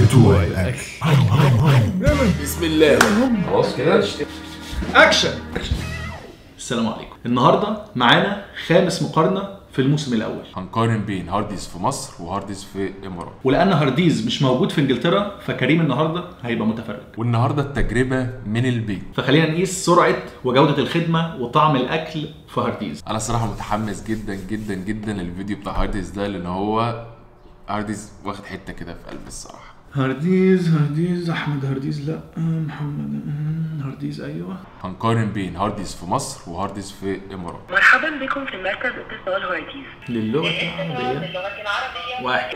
بتوع الاكل بسم الله خلاص كده اكشن السلام عليكم النهارده معانا خامس مقارنه في الموسم الاول هنقارن بين هارديز في مصر وهارديز في الامارات ولان هارديز مش موجود في انجلترا فكريم النهارده هيبقى متفرج والنهارده التجربه من البيت فخلينا نقيس سرعه وجوده الخدمه وطعم الاكل في هارديز انا صراحه متحمس جدا جدا جدا للفيديو بتاع هارديز ده لان هو هارديز واخد حته كده في قلبي الصراحه هارديز هارديز احمد هارديز لا محمد هارديز ايوه هنقارن بين هارديز في مصر وهارديز في الامارات مرحبا بكم في مركز اتصال هارديز للغه العربيه باللغة العربية واحد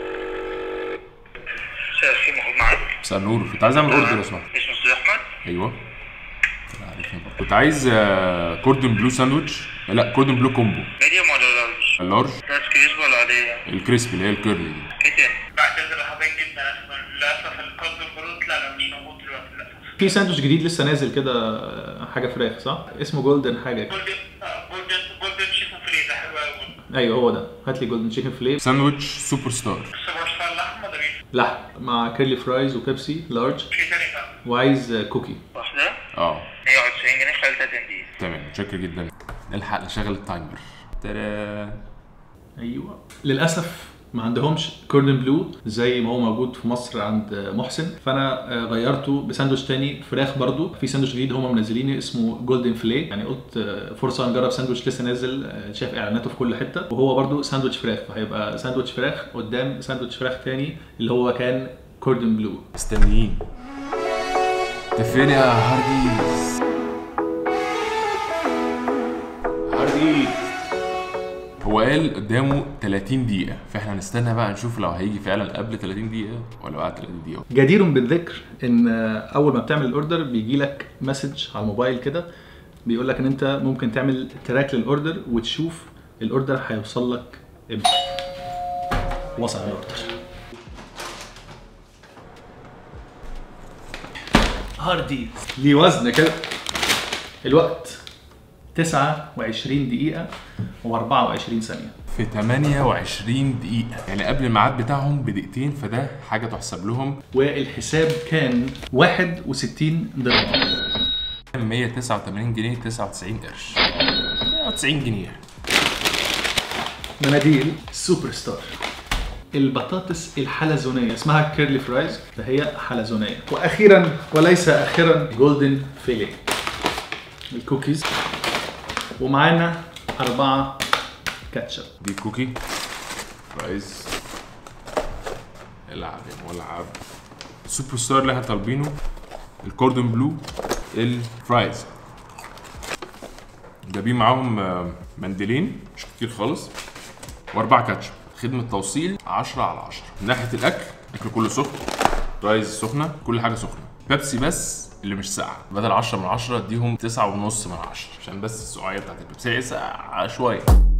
مساء الخير محمود معاك مساء النور كنت عايز اعمل اوردر لو سمحت اسمه استاذ احمد ايوه أنا عارفها بقى. كنت عايز آه، كوردون بلو ساندوتش لا كوردون بلو كومبو ميديوم ولا لارج؟ اللارج ناس كريسبي ولا عادية؟ الكريسبي اللي هي الكيرلي دي كتير بعتذر لحضرتك جدا اسفا للاسف القصد البرود لا لا مش موجود دلوقتي للاسف في ساندوتش جديد لسه نازل كده حاجه فراخ صح اسمه جولدن حاجه كده. جولدن آه، جولدن جولدن شيكن فري ده حلو قوي ايوه هو ده هات لي جولدن تشيكن فليب ساندوتش سوبر ستار السوبر ستار لحمة ده بيف لحم مع كيرلي فرايز وبيبسي لارج في تاني بقى وعايز كوكي واحدة اه 190 جنيه خلال 30 دقيقة تمام متشكر جدا نلحق نشغل التايمر ترى ايوه للاسف ما عندهمش كوردن بلو زي ما هو موجود في مصر عند محسن فانا آه، غيرته بساندوتش تاني فراخ برضو في ساندوتش جديد هم منزلينه اسمه جولدن فلي يعني قلت آه، فرصه نجرب ساندوتش لسه نازل آه، شايف اعلاناته في كل حته وهو برضو ساندوتش فراخ فهيبقى ساندوتش فراخ قدام ساندوتش فراخ تاني اللي هو كان كوردن بلو مستنيين انت فين يا هارديز هارديز هو قال قدامه 30 دقيقة فاحنا هنستنى بقى نشوف لو هيجي فعلا قبل 30 دقيقة ولا بعد 30 دقيقة جدير بالذكر ان اول ما بتعمل الاوردر بيجي لك مسج على الموبايل كده بيقول لك ان انت ممكن تعمل تراك للاوردر وتشوف الاوردر هيوصل لك امتى وصل الاوردر هاردي ليه وزن كده الوقت 29 دقيقة و24 ثانية في 28 دقيقة يعني قبل الميعاد بتاعهم بدقيقتين فده حاجة تحسب لهم والحساب كان 61 درهم 189 جنيه 99 قرش 190 جنيه مناديل سوبر ستار البطاطس الحلزونية اسمها كيرلي فرايز فهي حلزونية وأخيرا وليس أخيرا جولدن فيلي الكوكيز ومعانا أربعة كاتشب دي كوكي فرايز العب يا ملعب السوبر ستار اللي احنا طالبينه الكوردون بلو الفرايز جايبين معاهم آه، منديلين مش كتير خالص واربع كاتشب خدمة توصيل 10 على 10 من ناحية الأكل الأكل كله سخن رايز سخنة كل حاجة سخنة بيبسي بس اللي مش ساقعة بدل 10 من 10 اديهم 9 ونص من 10 عشان بس السقعية بتاعت البيبسي هي ساقعة شوية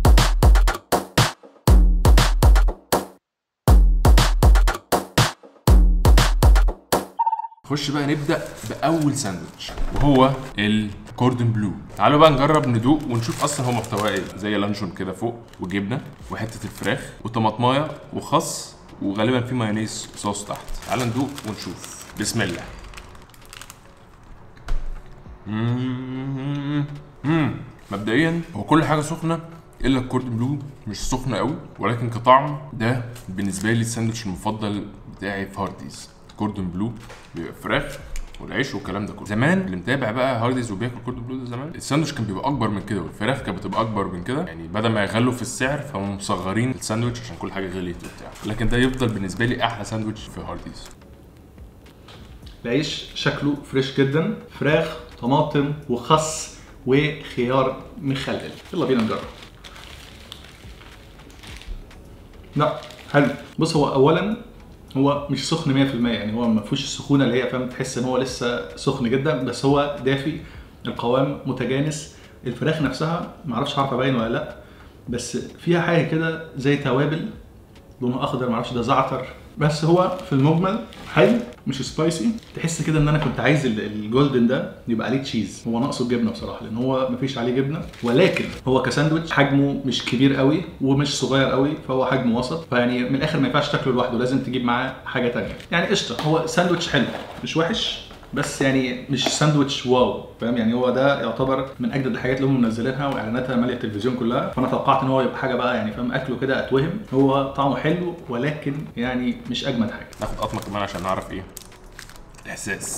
نخش بقى نبدا باول ساندوتش وهو الكوردن بلو تعالوا بقى نجرب ندوق ونشوف اصلا هو محتواه ايه زي لانشون كده فوق وجبنه وحته الفراخ وطماطمايه وخس وغالبا في مايونيز صوص تحت تعالوا ندوق ونشوف بسم الله مم. مم. مبدئيا هو كل حاجه سخنه الا الكوردن بلو مش سخنه قوي ولكن كطعم ده بالنسبه لي الساندوتش المفضل بتاعي في هارديز كوردن بلو بيبقى فراخ والعيش والكلام ده كله زمان اللي متابع بقى هارديز وبياكل كوردن بلو ده زمان الساندوتش كان بيبقى اكبر من كده والفراخ كانت بتبقى اكبر من كده يعني بدل ما يغلوا في السعر فهم مصغرين الساندوتش عشان كل حاجه غليت وبتاع لكن ده يفضل بالنسبه لي احلى ساندوتش في هارديز العيش شكله فريش جدا فراخ طماطم وخس وخيار مخلل يلا بينا نجرب لا حلو بص هو اولا هو مش سخن 100% يعني هو ما فيهوش السخونه اللي هي فاهم تحس ان هو لسه سخن جدا بس هو دافي القوام متجانس الفراخ نفسها معرفش عارف ابين ولا لا بس فيها حاجه كده زي توابل لونه اخضر معرفش ده زعتر بس هو في المجمل حلو مش سبايسي تحس كده ان انا كنت عايز ال- الجولدن ده يبقى عليه تشيز هو ناقصه الجبنه بصراحه لان هو مفيش عليه جبنه ولكن هو كساندوتش حجمه مش كبير قوي ومش صغير قوي فهو حجمه وسط فيعني من الاخر ما ينفعش تاكله لوحده لازم تجيب معاه حاجه تانية يعني قشطه هو ساندوتش حلو مش وحش بس يعني مش ساندوتش واو فاهم يعني هو ده يعتبر من اجدد الحاجات اللي هم منزلينها واعلاناتها ماليه التلفزيون كلها فانا توقعت ان هو يبقى حاجه بقى يعني فاهم اكله كده اتوهم هو طعمه حلو ولكن يعني مش اجمد حاجه ناخد قطمه كمان عشان نعرف ايه الاحساس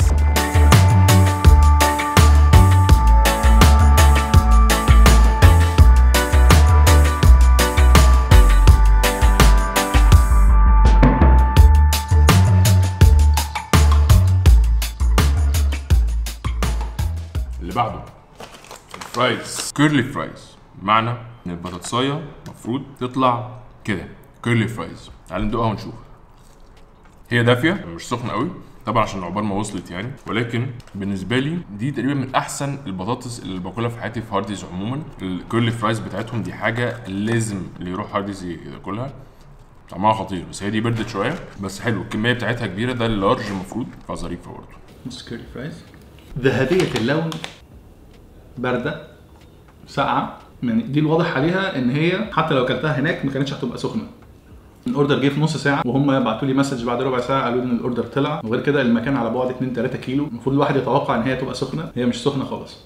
اللي بعده الفرايز كيرلي فرايز معنى ان البطاطسايه المفروض تطلع كده كيرلي فرايز تعال ندوقها ونشوف هي دافيه مش سخنه قوي طبعا عشان عقبال ما وصلت يعني ولكن بالنسبه لي دي تقريبا من احسن البطاطس اللي باكلها في حياتي في هارديز عموما الكيرلي فرايز بتاعتهم دي حاجه لازم اللي يروح هارديز ياكلها طعمها خطير بس هي دي بردت شويه بس حلو الكميه بتاعتها كبيره ده اللارج المفروض فظريفه برضه بص كيرلي فرايز ذهبيه اللون بارده ساقعه يعني دي الواضح عليها ان هي حتى لو اكلتها هناك ما كانتش هتبقى سخنه الاوردر جه في نص ساعه وهم بعتوا لي مسج بعد ربع ساعه قالوا لي ان الاوردر طلع وغير كده المكان على بعد 2 3 كيلو المفروض الواحد يتوقع ان هي تبقى سخنه هي مش سخنه خالص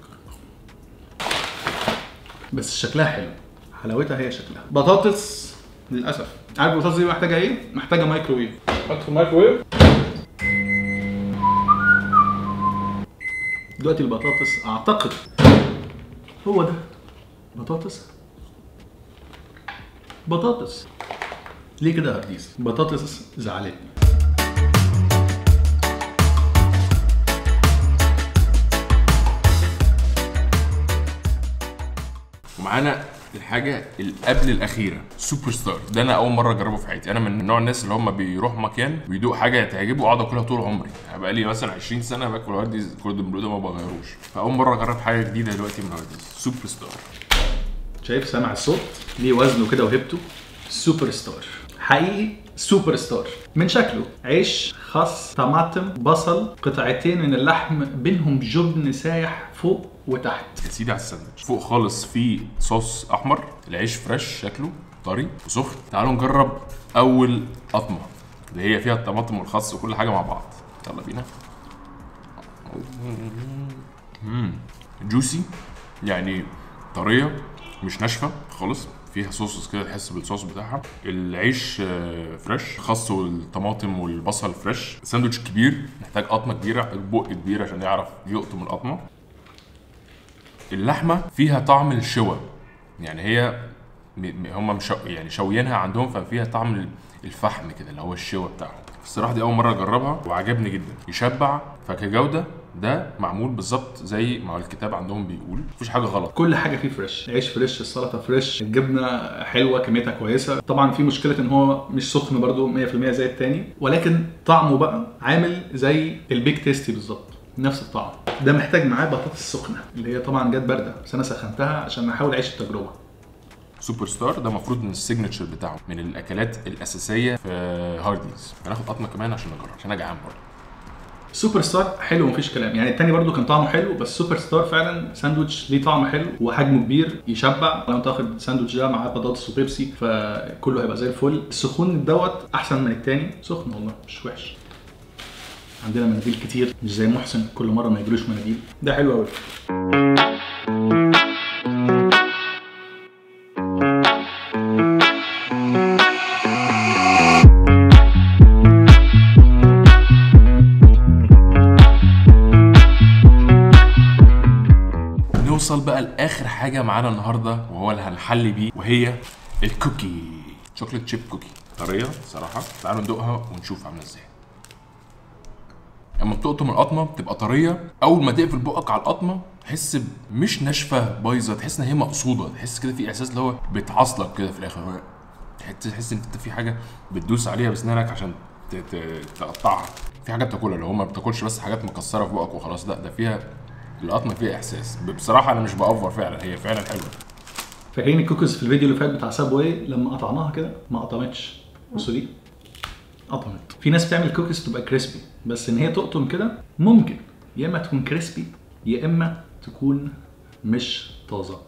بس شكلها حلو حلاوتها هي شكلها بطاطس للاسف عارف البطاطس دي محتاجه ايه محتاجه مايكروويف حط في المايكروويف دلوقتي البطاطس اعتقد هو ده بطاطس بطاطس ليه كده يا هرديس بطاطس زعلتني ومعانا الحاجه اللي قبل الاخيره سوبر ستار ده انا اول مره اجربه في حياتي انا من نوع الناس اللي هم بيروح مكان ويدوق حاجه تعجبه واقعد اكلها طول عمري يعني بقى لي مثلا 20 سنه باكل هارديز كوردن بلو ده ما بغيروش فاول مره اجرب حاجه جديده دلوقتي من هارديز سوبر ستار شايف سامع الصوت ليه وزنه كده وهيبته سوبر ستار حقيقي سوبر ستار من شكله عيش خس طماطم بصل قطعتين من اللحم بينهم جبن سايح فوق وتحت يا سيدي على الساندوتش فوق خالص في صوص احمر العيش فريش شكله طري وسخن تعالوا نجرب اول قطمه اللي هي فيها الطماطم والخس وكل حاجه مع بعض يلا بينا مم. جوسي يعني طريه مش ناشفه خالص فيها صوص كده تحس بالصوص بتاعها العيش آه، فريش خس والطماطم والبصل فريش ساندوتش كبير محتاج قطمه كبيره محتاج بق كبير عشان يعرف يقطم القطمه اللحمه فيها طعم الشوى يعني هي م- م- هم مش يعني شويينها عندهم ففيها طعم ال- الفحم كده اللي هو الشوى بتاعهم الصراحه دي اول مره اجربها وعجبني جدا يشبع فكجوده ده معمول بالظبط زي ما الكتاب عندهم بيقول مفيش حاجه غلط كل حاجه فيه فريش عيش فريش السلطه فريش الجبنه حلوه كميتها كويسه طبعا في مشكله ان هو مش سخن برده 100% زي التاني ولكن طعمه بقى عامل زي البيك تيستي بالظبط نفس الطعم ده محتاج معاه بطاطس سخنه اللي هي طبعا جت بارده بس انا سخنتها عشان احاول اعيش التجربه سوبر ستار ده المفروض من السيجنتشر بتاعه من الاكلات الاساسيه في هارديز هناخد قطمه كمان عشان نجرب عشان انا جعان برضه سوبر ستار حلو مفيش كلام يعني التاني برضو كان طعمه حلو بس سوبر ستار فعلا ساندوتش ليه طعم حلو وحجمه كبير يشبع لو انت واخد ساندوتش ده معاه بطاطس وبيبسي فكله هيبقى زي الفل السخون دوت احسن من التاني سخن والله مش وحش عندنا مناديل كتير مش زي محسن كل مره ما يجروش مناديل ده حلو قوي نوصل بقى لاخر حاجه معانا النهارده وهو اللي هنحلي بيه وهي الكوكي شوكليت شيب كوكي طريه صراحه تعالوا ندوقها ونشوف عامله ازاي اما بتقطم القطمه بتبقى طريه اول ما تقفل بقك على القطمه تحس ب- مش ناشفه بايظه تحس ان هي مقصوده تحس كده في احساس اللي هو بتعصلك كده في الاخر هو تحس تحس ان انت في حاجه بتدوس عليها باسنانك عشان ت- ت- تقطعها في حاجات تاكلها اللي هو ما بتاكلش بس حاجات مكسره في بقك وخلاص لا ده فيها القطمه فيها احساس بصراحه انا مش باوفر فعلا هي فعلا حلوه فاكرين الكوكيز في الفيديو اللي فات بتاع سابواي لما قطعناها كده ما قطمتش بصوا دي قطمت في ناس بتعمل كوكيز تبقى كريسبي بس ان هي تقطم كده ممكن يا اما تكون كريسبي يا اما تكون مش طازه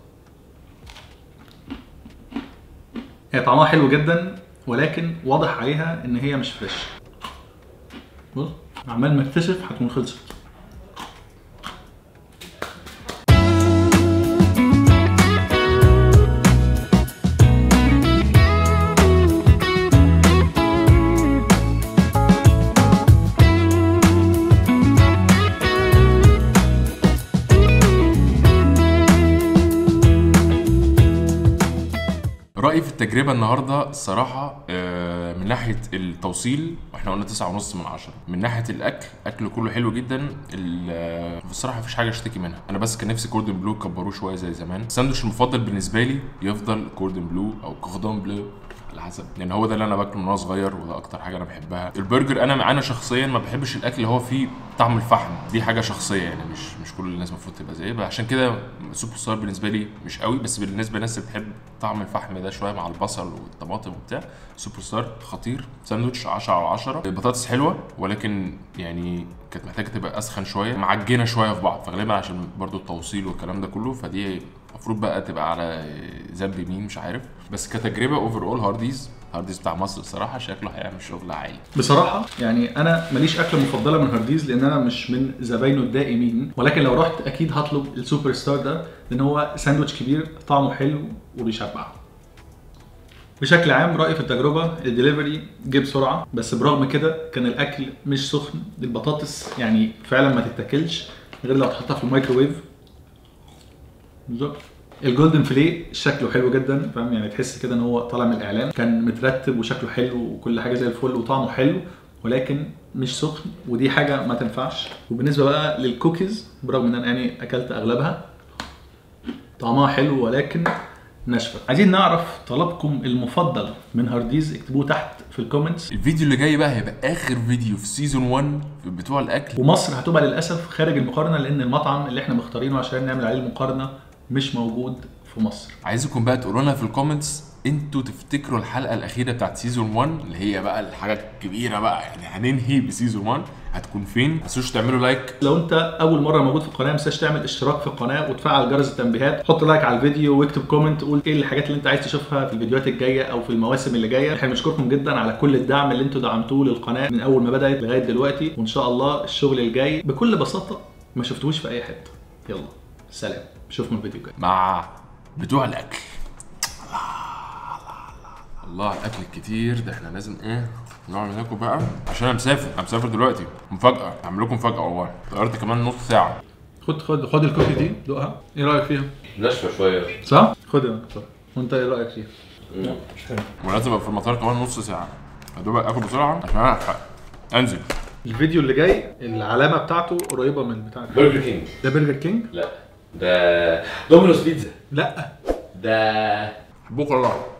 هي طعمها حلو جدا ولكن واضح عليها ان هي مش فريش بص عمال ما اكتشف هتكون خلصت رأيي في التجربة النهاردة الصراحة آه، من ناحية التوصيل احنا قلنا تسعة ونص من عشرة من ناحية الأكل أكل كله حلو جدا ال- آه، بصراحة مفيش حاجة اشتكي منها أنا بس كان نفسي كوردن بلو كبروه شوية زي زمان الساندوتش المفضل بالنسبة لي يفضل كوردن بلو أو كوردون بلو على حسب لان هو ده اللي انا باكله من وانا صغير وده اكتر حاجه انا بحبها البرجر انا انا شخصيا ما بحبش الاكل اللي هو فيه طعم الفحم دي حاجه شخصيه يعني مش مش كل الناس المفروض تبقى زي عشان كده سوبر ستار بالنسبه لي مش قوي بس بالنسبه للناس اللي بتحب طعم الفحم ده شويه مع البصل والطماطم وبتاع سوبر ستار خطير ساندوتش 10 على 10 البطاطس حلوه ولكن يعني كانت محتاجه تبقى اسخن شويه معجنه شويه في بعض فغالبا عشان برضو التوصيل والكلام ده كله فدي المفروض بقى تبقى على ذنب مين مش عارف بس كتجربه اوفر اول هارديز هارديز بتاع مصر الصراحه شكله هيعمل شغل عالي بصراحة يعني أنا ماليش أكلة مفضلة من هارديز لأن أنا مش من زباينه الدائمين ولكن لو رحت أكيد هطلب السوبر ستار ده لأن هو ساندوتش كبير طعمه حلو وبيشبع. بشكل عام رأيي في التجربة الدليفري جه بسرعة بس برغم كده كان الأكل مش سخن البطاطس يعني فعلا ما تتاكلش غير لو تحطها في الميكروويف بالظبط الجولدن فيليه شكله حلو جدا فاهم يعني تحس كده ان هو طالع من الاعلان كان مترتب وشكله حلو وكل حاجه زي الفل وطعمه حلو ولكن مش سخن ودي حاجه ما تنفعش وبالنسبه بقى للكوكيز برغم ان انا يعني اكلت اغلبها طعمها حلو ولكن ناشفه عايزين نعرف طلبكم المفضل من هارديز اكتبوه تحت في الكومنتس الفيديو اللي جاي بقى هيبقى اخر فيديو في سيزون 1 في بتوع الاكل ومصر هتبقى للاسف خارج المقارنه لان المطعم اللي احنا مختارينه عشان نعمل عليه المقارنه مش موجود في مصر عايزكم بقى تقولوا لنا في الكومنتس انتوا تفتكروا الحلقه الاخيره بتاعت سيزون 1 اللي هي بقى الحاجه الكبيره بقى يعني هننهي بسيزون 1 هتكون فين؟ ما تنسوش تعملوا لايك لو انت اول مره موجود في القناه ما تنساش تعمل اشتراك في القناه وتفعل جرس التنبيهات حط لايك على الفيديو واكتب كومنت قول ايه الحاجات اللي انت عايز تشوفها في الفيديوهات الجايه او في المواسم اللي جايه احنا بنشكركم جدا على كل الدعم اللي انتوا دعمتوه للقناه من اول ما بدات لغايه دلوقتي وان شاء الله الشغل الجاي بكل بساطه ما شفتوش في اي حته يلا سلام اشوفكم الفيديو الجاي مع بتوع الاكل الله الله الله على الاكل الكتير ده احنا لازم ايه نقعد ناكل بقى عشان انا مسافر انا مسافر دلوقتي مفاجاه هعمل لكم مفاجاه والله طيرت كمان نص ساعه خد خد خد الكوكي دي دوقها ايه رايك فيها ناشفه شويه صح خد يا دكتور وانت ايه رايك فيها ولازم ابقى في المطار كمان نص ساعه هدوبك اكل بسرعه عشان الحق انزل الفيديو اللي جاي العلامه بتاعته قريبه من بتاعتك برجر كينج ده برجر كينج لا ده دومينوز بيتزا لا ده بكره الله